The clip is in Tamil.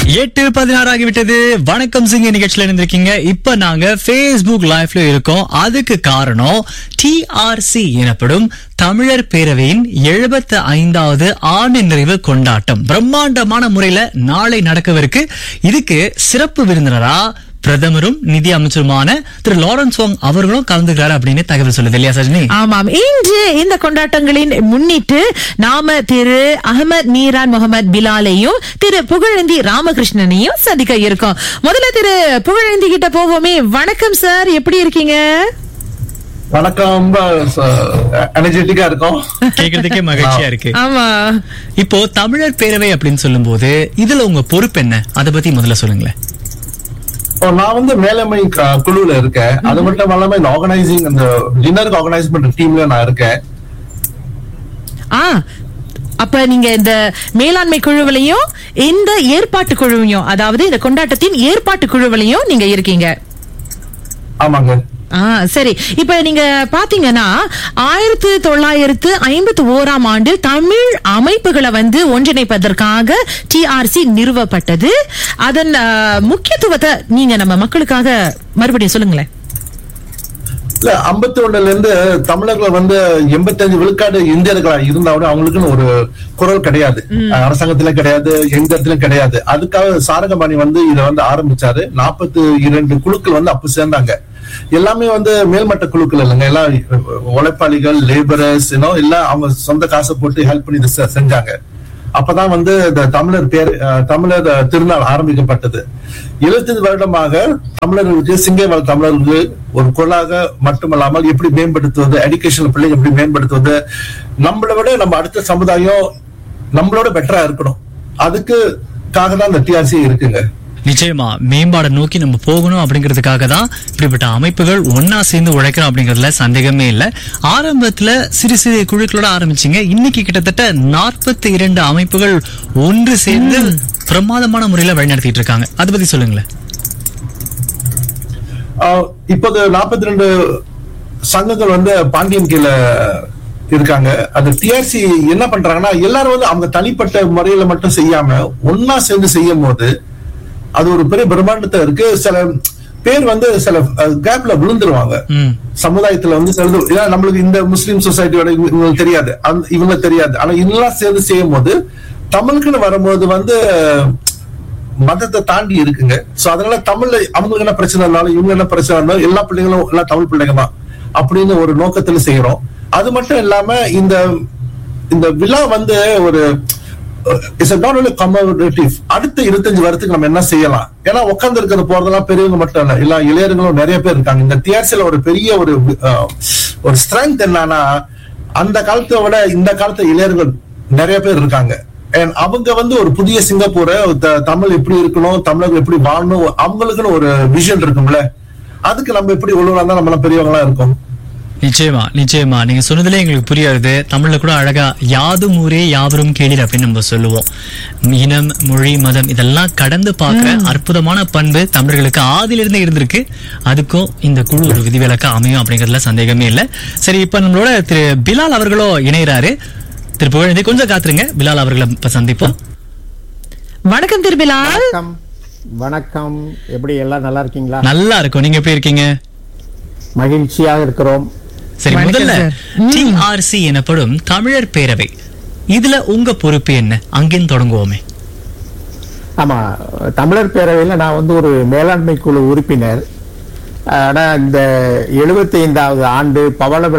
எட்டு பதினாறு ஆகிவிட்டது வணக்கம் சிங்க நிகழ்ச்சியில இருந்திருக்கீங்க இப்ப நாங்க Facebook லைவ்ல இருக்கோம் அதுக்கு காரணம் டிஆர்சி எனப்படும் தமிழர் பேரவையின் எழுபத்து ஐந்தாவது ஆண்டு நிறைவு கொண்டாட்டம் பிரம்மாண்டமான முறையில நாளை நடக்கவிருக்கு இதுக்கு சிறப்பு விருந்தினரா பிரதமரும் நிதி அமைச்சருமான திரு லாரன்ஸ் வாங் அவர்களும் கலந்துக்கிறாரு அப்படின்னு தகவல் சொல்லுது இல்லையா சஜினி ஆமாம் இன்று இந்த கொண்டாட்டங்களின் முன்னிட்டு நாம திரு அகமது மீரான் முகமது பிலாலையும் திரு புகழேந்தி ராமகிருஷ்ணனையும் சந்திக்க இருக்கோம் முதல்ல திரு புகழேந்தி கிட்ட போவோமே வணக்கம் சார் எப்படி இருக்கீங்க வணக்கம் ரொம்ப எனர்ஜெட்டிக்கா இருக்கும் கேக்குறதுக்கே மகிழ்ச்சியா இருக்கு ஆமா இப்போ தமிழர் பேரவை அப்படின்னு சொல்லும்போது இதுல உங்க பொறுப்பு என்ன அதை பத்தி முதல்ல சொல்லுங்களேன் ஓ, நான் வந்து மேலாண்மை க- குழுல இருக்கேன் அது மட்டும் இல்லாம இந்த ஆர்கனைசிங் இந்த டின்னருக்கு ஆர்கனைஸ் பண்ற டீம்ல நான் இருக்கேன் ஆ அப்ப நீங்க இந்த மேலாண்மை குழுவிலையும் இந்த ஏற்பாட்டு குழுவையும் அதாவது இந்த கொண்டாட்டத்தின் ஏற்பாட்டு குழுவிலையும் நீங்க இருக்கீங்க ஆமாங்க ஆ சரி இப்ப நீங்க பாத்தீங்கன்னா ஆயிரத்து தொள்ளாயிரத்து ஐம்பத்தி ஓராம் ஆண்டு தமிழ் அமைப்புகளை வந்து ஒன்றிணைப்பதற்காக டிஆர்சி நிறுவப்பட்டது அதன் ஆ, முக்கியத்துவத்தை நீங்க நம்ம மக்களுக்காக மறுபடியும் சொல்லுங்களேன் இல்ல ஐம்பத்தி ஒண்ணுல இருந்து தமிழர்கள் வந்து எண்பத்தஞ்சு விழுக்காடு இந்தியர்களா இருந்தாலும் அவங்களுக்குன்னு ஒரு குரல் கிடையாது அரசாங்கத்துல கிடையாது எந்த இடத்துலயும் கிடையாது அதுக்காக சாரங்கபாணி வந்து இதை வந்து ஆரம்பிச்சாரு நாற்பத்தி இரண்டு குழுக்கள் வந்து அப்ப சேர்ந்தாங்க எல்லாமே வந்து மேல்மட்ட குழுக்கள் இல்லைங்க எல்லாம் உழைப்பாளிகள் லேபரர்ஸ் எல்லாம் அவங்க சொந்த காசை போட்டு ஹெல்ப் பண்ணி இதை செ- செஞ்சாங்க அப்பதான் வந்து இந்த தமிழர் பேர் அஹ், தமிழர் அஹ், திருநாள் ஆரம்பிக்கப்பட்டது எழுபத்தஞ்சு வருடமாக தமிழர்களுக்கு சிங்கவாழ் தமிழர்களுக்கு ஒரு குரலாக மட்டுமல்லாமல் எப்படி மேம்படுத்துவது எஜுகேஷன் பிள்ளைங்க எப்படி மேம்படுத்துவது நம்மளை விட நம்ம அடுத்த சமுதாயம் நம்மளோட பெட்டரா இருக்கணும் அதுக்குக்காக தான் இந்த டிஆர்சி இருக்குங்க நிச்சயமா மேம்பாடை நோக்கி நம்ம போகணும் அப்படிங்கிறதுக்காக தான் இப்படிப்பட்ட அமைப்புகள் ஒன்னா சேர்ந்து உழைக்கணும் அப்படிங்கறதுல சந்தேகமே இல்ல ஆரம்பத்துல சிறு சிறு குழுக்களோட ஆரம்பிச்சீங்க இன்னைக்கு கிட்டத்தட்ட நாற்பத்தி இரண்டு அமைப்புகள் ஒன்று சேர்ந்து பிரமாதமான முறையில வழிநடத்திட்டு இருக்காங்க அதை பத்தி சொல்லுங்களேன் ஆஹ் இப்போது நாற்பத்தி ரெண்டு சங்கங்கள் வந்து பாண்டியன் கீழே இருக்காங்க அந்த டிஆர்சி என்ன பண்றாங்கன்னா எல்லாரும் வந்து அவங்க தனிப்பட்ட முறையில மட்டும் செய்யாம ஒன்னா சேர்ந்து செய்யும் போது அது ஒரு பெரிய பிரம்மாண்டத்தை இருக்கு சில பேர் வந்து சில கேப்ல விழுந்துருவாங்க ம் சமுதாயத்துல வந்து சிலது ஏன்னா நம்மளுக்கு இந்த முஸ்லீம் சொசைட்டியோட இவங்களுக்கு தெரியாது அந்த இவங்க தெரியாது ஆனா இதெல்லாம் சேர்ந்து செய்யும் போது தமிழுக்குன்னு வரும்போது வந்து மதத்தை தாண்டி இருக்குங்க சோ அதனால தமிழ்ல அவங்களுக்கு என்ன பிரச்சனை இருந்தாலும் இவங்க என்ன பிரச்சனை இருந்தாலும் எல்லா பிள்ளைங்களும் எல்லாம் தமிழ் பிள்ளைங்க தான் அப்படின்னு ஒரு நோக்கத்துல செய்யறோம் அது மட்டும் இல்லாம இந்த இந்த விழா வந்து ஒரு இட்ஸ் நாட் ஒன்லி கமரேட்டிவ் அடுத்த இருபத்தஞ்சு வருஷத்துக்கு நம்ம என்ன செய்யலாம் ஏன்னா உட்கார்ந்து இருக்கிறது போறதெல்லாம் பெரியவங்க மட்டும் இல்ல எல்லா இளையர்களும் நிறைய பேர் இருக்காங்க இந்த டிஆர்சில ஒரு பெரிய ஒரு அஹ், ஒரு ஸ்ட்ரென்த் என்னன்னா அந்த காலத்தை விட இந்த காலத்து இளையர்கள் நிறைய பேர் இருக்காங்க And அவங்க வந்து ஒரு புதிய சிங்கப்பூரை த- தமிழ் எப்படி இருக்கணும் தமிழர்கள் எப்படி வாழணும் அவங்களுக்குன்னு ஒரு விஷன் இருக்கும்ல அதுக்கு நம்ம எப்படி உள்ளவங்களா தான் நம்ம எல்லாம் பெரியவங்களா இருக்கோம் நிச்சயமா நிச்சயமா நீங்க சொன்னதுல எங்களுக்கு புரியாது தமிழ்ல கூட அழகா யாதும் ஊரே யாவரும் கேளீர் அப்படின்னு நம்ம சொல்லுவோம் இனம் மொழி மதம் இதெல்லாம் கடந்து பார்க்கிற அற்புதமான பண்பு தமிழர்களுக்கு ஆதியிலிருந்தே இருந்திருக்கு அதுக்கும் இந்த குழு ஒரு விதிவிலக்கா அமையும் அப்படிங்கறதுல சந்தேகமே இல்ல சரி இப்ப நம்மளோட திரு பிலால் அவர்களோ இணையறாரு திரு புகழேந்தி கொஞ்சம் காத்துருங்க பிலால் அவர்களை இப்ப சந்திப்போம் வணக்கம் திரு பிலால் வணக்கம் வணக்கம் எப்படி எல்லாம் நல்லா இருக்கீங்களா நல்லா இருக்கும் நீங்க எப்படி இருக்கீங்க மகிழ்ச்சியாக இருக்கிறோம் சரி வணக்கம் முதல்ல சார். ம். டிஆர்சி எனப்படும் தமிழர் பேரவை இதுல உங்க பொறுப்பு என்ன அங்கிருந்து தொடங்குவோமே ஆமா தமிழர் பேரவையில் நான் வந்து ஒரு மேலாண்மை குழு உறுப்பினர் ஆனா இந்த 75வது ஆண்டு பவள விழா